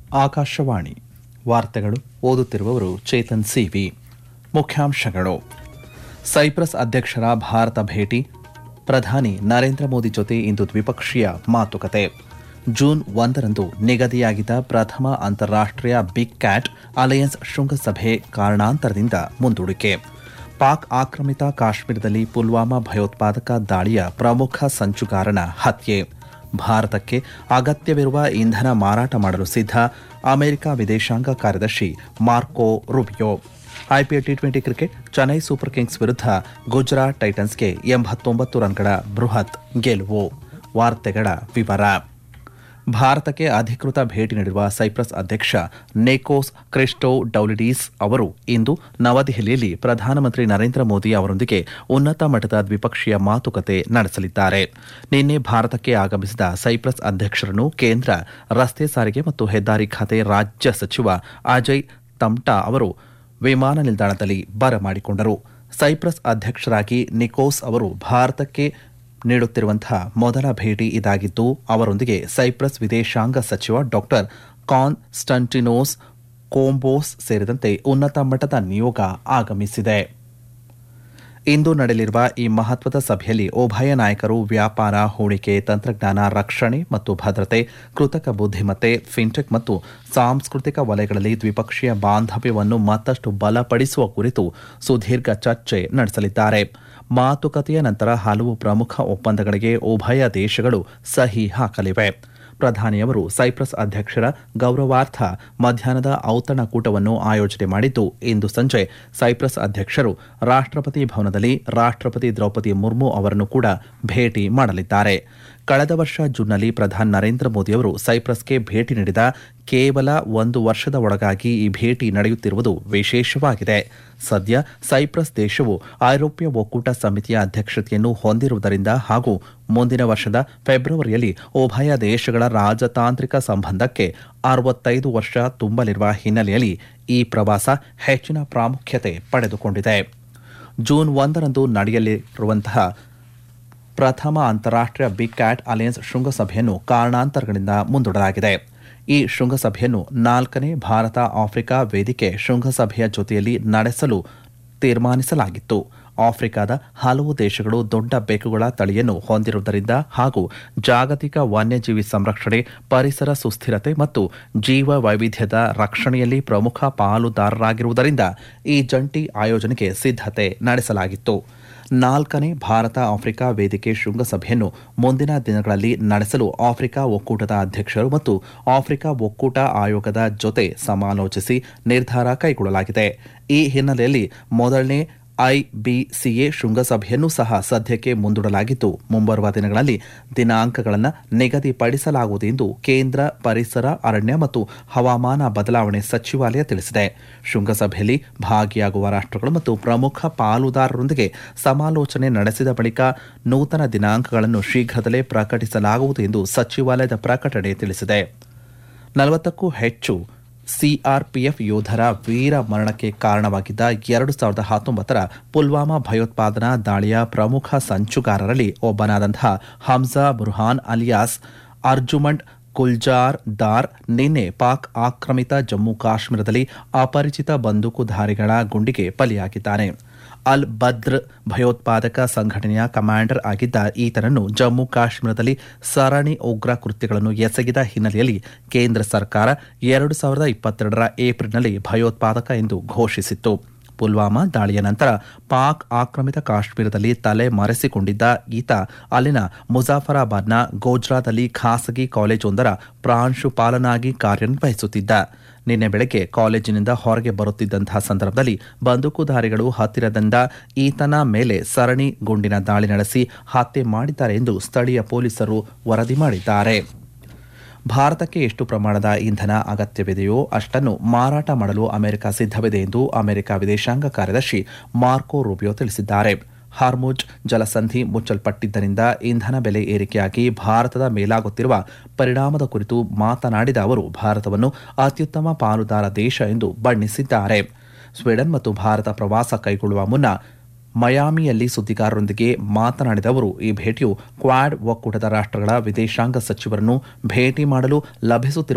ಆಕಾಶವಾಣಿ ವಾರ್ತೆಗಳು ಓದುತ್ತಿರುವವರು ಚೇತನ್ ಸಿವಿ ಮುಖ್ಯಾಂಶಗಳು ಸೈಪ್ರಸ್ ಅಧ್ಯಕ್ಷರ ಭಾರತ ಭೇಟಿ ಪ್ರಧಾನಿ ನರೇಂದ್ರ ಮೋದಿ ಜೊತೆ ಇಂದು ದ್ವಿಪಕ್ಷೀಯ ಮಾತುಕತೆ ಜೂನ್ ಒಂದರಂದು ನಿಗದಿಯಾಗಿದ್ದ ಪ್ರಥಮ ಅಂತಾರಾಷ್ಟೀಯ ಬಿಗ್ ಕ್ಯಾಟ್ ಅಲಯನ್ಸ್ ಶೃಂಗಸಭೆ ಕಾರಣಾಂತರದಿಂದ ಮುಂದೂಡಿಕೆ ಪಾಕ್ ಆಕ್ರಮಿತ ಕಾಶ್ಮೀರದಲ್ಲಿ ಪುಲ್ವಾಮಾ ಭಯೋತ್ಪಾದಕ ದಾಳಿಯ ಪ್ರಮುಖ ಸಂಚುಗಾರನ ಹತ್ಯೆ ಭಾರತಕ್ಕೆ ಅಗತ್ಯವಿರುವ ಇಂಧನ ಮಾರಾಟ ಮಾಡಲು ಸಿದ್ಧ ಅಮೆರಿಕ ವಿದೇಶಾಂಗ ಕಾರ್ಯದರ್ಶಿ Marco Rubio IPL T twenty cricket Chennai super kings ವಿರುದ್ಧ ಗುಜರಾತ್ ಟೈಟನ್ಸ್ಗೆ ಎಂಬತ್ತೊಂಬತ್ತು ರನ್ಗಳ ಬೃಹತ್ ಗೆಲುವು ವಾರ್ತೆಗಳ ವಿವರ ಭಾರತಕ್ಕೆ ಅಧಿಕೃತ ಭೇಟಿ ನೀಡಿರುವ ಸೈಪ್ರಸ್ ಅಧ್ಯಕ್ಷ ನೇಕೋಸ್ ಕ್ರಿಸ್ಟೋ ಡೌಲಿಡೀಸ್ ಅವರು ಇಂದು ನವದೆಹಲಿಯಲ್ಲಿ ಪ್ರಧಾನಮಂತ್ರಿ ನರೇಂದ್ರ ಮೋದಿ ಅವರೊಂದಿಗೆ ಉನ್ನತ ಮಟ್ಟದ ದ್ವಿಪಕ್ಷೀಯ ಮಾತುಕತೆ ನಡೆಸಲಿದ್ದಾರೆ ನಿನ್ನೆ ಭಾರತಕ್ಕೆ ಆಗಮಿಸಿದ ಸೈಪ್ರಸ್ ಅಧ್ಯಕ್ಷರನ್ನು ಕೇಂದ್ರ ರಸ್ತೆ ಸಾರಿಗೆ ಮತ್ತು ಹೆದ್ದಾರಿ ಖಾತೆ ರಾಜ್ಯ ಸಚಿವ ಅಜಯ್ ತಮ್ಟಾ ಅವರು ವಿಮಾನ ನಿಲ್ದಾಣದಲ್ಲಿ ಬರಮಾಡಿಕೊಂಡರು ಸೈಪ್ರಸ್ ಅಧ್ಯಕ್ಷರಾಗಿ ನಿಕೋಸ್ ಅವರು ಭಾರತಕ್ಕೆ ನೀಡುತ್ತಿರುವಂತಹ ಮೊದಲ ಭೇಟಿ ಇದಾಗಿದ್ದು ಅವರೊಂದಿಗೆ ಸೈಪ್ರಸ್ ವಿದೇಶಾಂಗ ಸಚಿವ ಡಾಕ್ಟರ್ ಕಾನ್ಸ್ಟಂಟಿನೋಸ್ ಕೋಂಬೋಸ್ ಸೇರಿದಂತೆ ಉನ್ನತ ಮಟ್ಟದ ನಿಯೋಗ ಆಗಮಿಸಿದೆ ಇಂದು ನಡೆಯಲಿರುವ ಈ ಮಹತ್ವದ ಸಭೆಯಲ್ಲಿ ಉಭಯ ನಾಯಕರು ವ್ಯಾಪಾರ ಹೂಡಿಕೆ ತಂತ್ರಜ್ಞಾನ ರಕ್ಷಣೆ ಮತ್ತು ಭದ್ರತೆ ಕೃತಕ ಬುದ್ಧಿಮತ್ತೆ ಫಿನ್ಟೆಕ್ ಮತ್ತು ಸಾಂಸ್ಕೃತಿಕ ವಲಯಗಳಲ್ಲಿ ದ್ವಿಪಕ್ಷೀಯ ಬಾಂಧವ್ಯವನ್ನು ಮತ್ತಷ್ಟು ಬಲಪಡಿಸುವ ಕುರಿತು ಸುದೀರ್ಘ ಚರ್ಚೆ ನಡೆಸಲಿದ್ದಾರೆ ಮಾತುಕತೆಯ ನಂತರ ಹಲವು ಪ್ರಮುಖ ಒಪ್ಪಂದಗಳಿಗೆ ಉಭಯ ದೇಶಗಳು ಸಹಿ ಹಾಕಲಿವೆ ಪ್ರಧಾನಿಯವರು ಸೈಪ್ರಸ್ ಅಧ್ಯಕ್ಷರ ಗೌರವಾರ್ಥ ಮಧ್ಯಾಹ್ನದ ಔತಣಕೂಟವನ್ನು ಆಯೋಜನೆ ಮಾಡಿದ್ದು ಇಂದು ಸಂಜೆ ಸೈಪ್ರಸ್ ಅಧ್ಯಕ್ಷರು ರಾಷ್ಟ್ರಪತಿ ಭವನದಲ್ಲಿ ರಾಷ್ಟ್ರಪತಿ ದ್ರೌಪದಿ ಮುರ್ಮು ಅವರನ್ನು ಕೂಡ ಭೇಟಿ ಮಾಡಲಿದ್ದಾರೆ ಕಳೆದ ವರ್ಷ ಜೂನ್ನಲ್ಲಿ ಪ್ರಧಾನಿ ನರೇಂದ್ರ ಮೋದಿಯವರು ಸೈಪ್ರಸ್ಗೆ ಭೇಟಿ ನೀಡಿದ ಕೇವಲ ಒಂದು ವರ್ಷದ ಒಳಗಾಗಿ ಈ ಭೇಟಿ ನಡೆಯುತ್ತಿರುವುದು ವಿಶೇಷವಾಗಿದೆ ಸದ್ಯ ಸೈಪ್ರಸ್ ದೇಶವು ಐರೋಪ್ಯ ಒಕ್ಕೂಟ ಸಮಿತಿಯ ಅಧ್ಯಕ್ಷತೆಯನ್ನು ಹೊಂದಿರುವುದರಿಂದ ಹಾಗೂ ಮುಂದಿನ ವರ್ಷದ ಫೆಬ್ರವರಿಯಲ್ಲಿ ಉಭಯ ದೇಶಗಳ ರಾಜತಾಂತ್ರಿಕ ಸಂಬಂಧಕ್ಕೆ ಅರವತ್ತೈದು ವರ್ಷ ತುಂಬಲಿರುವ ಹಿನ್ನೆಲೆಯಲ್ಲಿ ಈ ಪ್ರವಾಸ ಹೆಚ್ಚಿನ ಪ್ರಾಮುಖ್ಯತೆ ಪಡೆದುಕೊಂಡಿದೆ ಜೂನ್ ಒಂದರಂದು ನಡೆಯಲಿರುವಂತಹ ಪ್ರಥಮ ಅಂತಾರಾಷ್ಟೀಯ ಬಿಗ್ ಕ್ಯಾಟ್ ಅಲಯನ್ಸ್ ಶೃಂಗಸಭೆಯನ್ನು ಕಾರಣಾಂತರಗಳಿಂದ ಮುಂದೂಡಲಾಗಿದೆ ಈ ಶೃಂಗಸಭೆಯನ್ನು ನಾಲ್ಕನೇ ಭಾರತ ಆಫ್ರಿಕಾ ವೇದಿಕೆ ಶೃಂಗಸಭೆಯ ಜೊತೆಯಲ್ಲಿ ನಡೆಸಲು ತೀರ್ಮಾನಿಸಲಾಗಿತ್ತು ಆಫ್ರಿಕಾದ ಹಲವು ದೇಶಗಳು ದೊಡ್ಡ ಬೆಕ್ಕುಗಳ ತಳಿಯನ್ನು ಹೊಂದಿರುವುದರಿಂದ ಹಾಗೂ ಜಾಗತಿಕ ವನ್ಯಜೀವಿ ಸಂರಕ್ಷಣೆ ಪರಿಸರ ಸುಸ್ಥಿರತೆ ಮತ್ತು ಜೀವ ವೈವಿಧ್ಯದ ರಕ್ಷಣೆಯಲ್ಲಿ ಪ್ರಮುಖ ಪಾಲುದಾರರಾಗಿರುವುದರಿಂದ ಈ ಜಂಟಿ ಆಯೋಜನೆಗೆ ಸಿದ್ಧತೆ ನಡೆಸಲಾಗಿತ್ತು ನಾಲ್ಕನೇ ಭಾರತ ಆಫ್ರಿಕಾ ವೇದಿಕೆ ಶೃಂಗಸಭೆಯನ್ನು ಮುಂದಿನ ದಿನಗಳಲ್ಲಿ ನಡೆಸಲು ಆಫ್ರಿಕಾ ಒಕ್ಕೂಟದ ಅಧ್ಯಕ್ಷರು ಮತ್ತು ಆಫ್ರಿಕಾ ಒಕ್ಕೂಟ ಆಯೋಗದ ಜೊತೆ ಸಮಾಲೋಚಿಸಿ ನಿರ್ಧಾರ ಕೈಗೊಳ್ಳಲಾಗಿದೆ ಈ ಹಿನ್ನೆಲೆಯಲ್ಲಿ ಮೊದಲನೇ ಐಬಿಸಿಎ ಶೃಂಗಸಭೆಯನ್ನು ಸಹ ಸದ್ಯಕ್ಕೆ ಮುಂದೂಡಲಾಗಿದ್ದು ಮುಂಬರುವ ದಿನಗಳಲ್ಲಿ ದಿನಾಂಕಗಳನ್ನು ನಿಗದಿಪಡಿಸಲಾಗುವುದು ಎಂದು ಕೇಂದ್ರ ಪರಿಸರ ಅರಣ್ಯ ಮತ್ತು ಹವಾಮಾನ ಬದಲಾವಣೆ ಸಚಿವಾಲಯ ತಿಳಿಸಿದೆ ಶೃಂಗಸಭೆಯಲ್ಲಿ ಭಾಗಿಯಾಗುವ ರಾಷ್ಟ್ರಗಳು ಮತ್ತು ಪ್ರಮುಖ ಪಾಲುದಾರರೊಂದಿಗೆ ಸಮಾಲೋಚನೆ ನಡೆಸಿದ ಬಳಿಕ ನೂತನ ದಿನಾಂಕಗಳನ್ನು ಶೀಘ್ರದಲ್ಲೇ ಪ್ರಕಟಿಸಲಾಗುವುದು ಎಂದು ಸಚಿವಾಲಯದ ಪ್ರಕಟಣೆ ತಿಳಿಸಿದೆ ನಲವತ್ತಕ್ಕೂ ಹೆಚ್ಚು ಸಿಆರ್ಪಿಎಫ್ ಯೋಧರ ವೀರ ಮರಣಕ್ಕೆ ಕಾರಣವಾಗಿದ್ದ ಎರಡು ಸಾವಿರದ ಹತ್ತೊಂಬತ್ತರ ಪುಲ್ವಾಮಾ ಭಯೋತ್ಪಾದನಾ ದಾಳಿಯ ಪ್ರಮುಖ ಸಂಚುಗಾರರಲ್ಲಿ ಒಬ್ಬನಾದಂತಹ ಹಮ್ಜಾ ಬುರ್ಹಾನ್ ಅಲಿಯಾಸ್ ಅರ್ಜುಮಂಡ್ ಗುಲ್ಜಾರ್ ದಾರ್ ನಿನ್ನೆ ಪಾಕ್ ಆಕ್ರಮಿತ ಜಮ್ಮು ಕಾಶ್ಮೀರದಲ್ಲಿ ಅಪರಿಚಿತ ಬಂದೂಕುಧಾರಿಗಳ ಗುಂಡಿಗೆ ಬಲಿಯಾಗಿದ್ದಾನೆ ಅಲ್ ಬದ್ರ್ ಭಯೋತ್ಪಾದಕ ಸಂಘಟನೆಯ ಕಮಾಂಡರ್ ಆಗಿದ್ದ ಈತನನ್ನು ಜಮ್ಮು ಕಾಶ್ಮೀರದಲ್ಲಿ ಸರಣಿ ಉಗ್ರ ಕೃತ್ಯಗಳನ್ನು ಎಸಗಿದ ಹಿನ್ನೆಲೆಯಲ್ಲಿ ಕೇಂದ್ರ ಸರ್ಕಾರ ಎರಡು ಸಾವಿರದ ಇಪ್ಪತ್ತೆರಡರ ಏಪ್ರಿಲ್ನಲ್ಲಿ ಭಯೋತ್ಪಾದಕ ಎಂದು ಘೋಷಿಸಿತ್ತು ಪುಲ್ವಾಮಾ ದಾಳಿಯ ನಂತರ ಪಾಕ್ ಆಕ್ರಮಿತ ಕಾಶ್ಮೀರದಲ್ಲಿ ತಲೆ ಮರೆಸಿಕೊಂಡಿದ್ದ ಈತ ಅಲ್ಲಿನ ಮುಜಾಫರಾಬಾದ್ನ ಗೋಜ್ರಾದಲ್ಲಿ ಖಾಸಗಿ ಕಾಲೇಜೊಂದರ ಪ್ರಾಂಶುಪಾಲನಾಗಿ ಕಾರ್ಯನಿರ್ವಹಿಸುತ್ತಿದ್ದ ನಿನ್ನೆ ಬೆಳಗ್ಗೆ ಕಾಲೇಜಿನಿಂದ ಹೊರಗೆ ಬರುತ್ತಿದ್ದಂತಹ ಸಂದರ್ಭದಲ್ಲಿ ಬಂದೂಕುಧಾರಿಗಳು ಹತ್ತಿರದಿಂದ ಈತನ ಮೇಲೆ ಸರಣಿ ಗುಂಡಿನ ದಾಳಿ ನಡೆಸಿ ಹತ್ಯೆ ಮಾಡಿದ್ದಾರೆ ಎಂದು ಸ್ಥಳೀಯ ಪೊಲೀಸರು ವರದಿ ಮಾಡಿದ್ದಾರೆ ಭಾರತಕ್ಕೆ ಎಷ್ಟು ಪ್ರಮಾಣದ ಇಂಧನ ಅಗತ್ಯವಿದೆಯೋ ಅಷ್ಟನ್ನು ಮಾರಾಟ ಮಾಡಲು ಅಮೆರಿಕ ಸಿದ್ಧವಿದೆ ಎಂದು ಅಮೆರಿಕ ವಿದೇಶಾಂಗ ಕಾರ್ಯದರ್ಶಿ ಮಾರ್ಕೋ ರೂಬಿಯೋ ತಿಳಿಸಿದ್ದಾರೆ ಹಾರ್ಮುಜ್ ಜಲಸಂಧಿ ಮುಚ್ಚಲ್ಪಟ್ಟಿದ್ದರಿಂದ ಇಂಧನ ಬೆಲೆ ಏರಿಕೆಯಾಗಿ ಭಾರತದ ಮೇಲಾಗುತ್ತಿರುವ ಪರಿಣಾಮದ ಕುರಿತು ಮಾತನಾಡಿದ ಅವರು ಭಾರತವನ್ನು ಅತ್ಯುತ್ತಮ ಪಾಲುದಾರ ದೇಶ ಎಂದು ಬಣ್ಣಿಸಿದ್ದಾರೆ ಸ್ವೀಡನ್ ಮತ್ತು ಭಾರತ ಪ್ರವಾಸ ಕೈಗೊಳ್ಳುವ ಮುನ್ನ ಮಯಾಮಿಯಲ್ಲಿ ಸುದ್ದಿಗಾರರೊಂದಿಗೆ ಮಾತನಾಡಿದ ಅವರು ಈ ಭೇಟಿಯು ಕ್ವಾಡ್ ಒಕ್ಕೂಟದ ರಾಷ್ಟ್ರಗಳ ವಿದೇಶಾಂಗ ಸಚಿವರನ್ನು ಭೇಟಿ ಮಾಡಲು ಲಭಿಸುತ್ತಿರುವ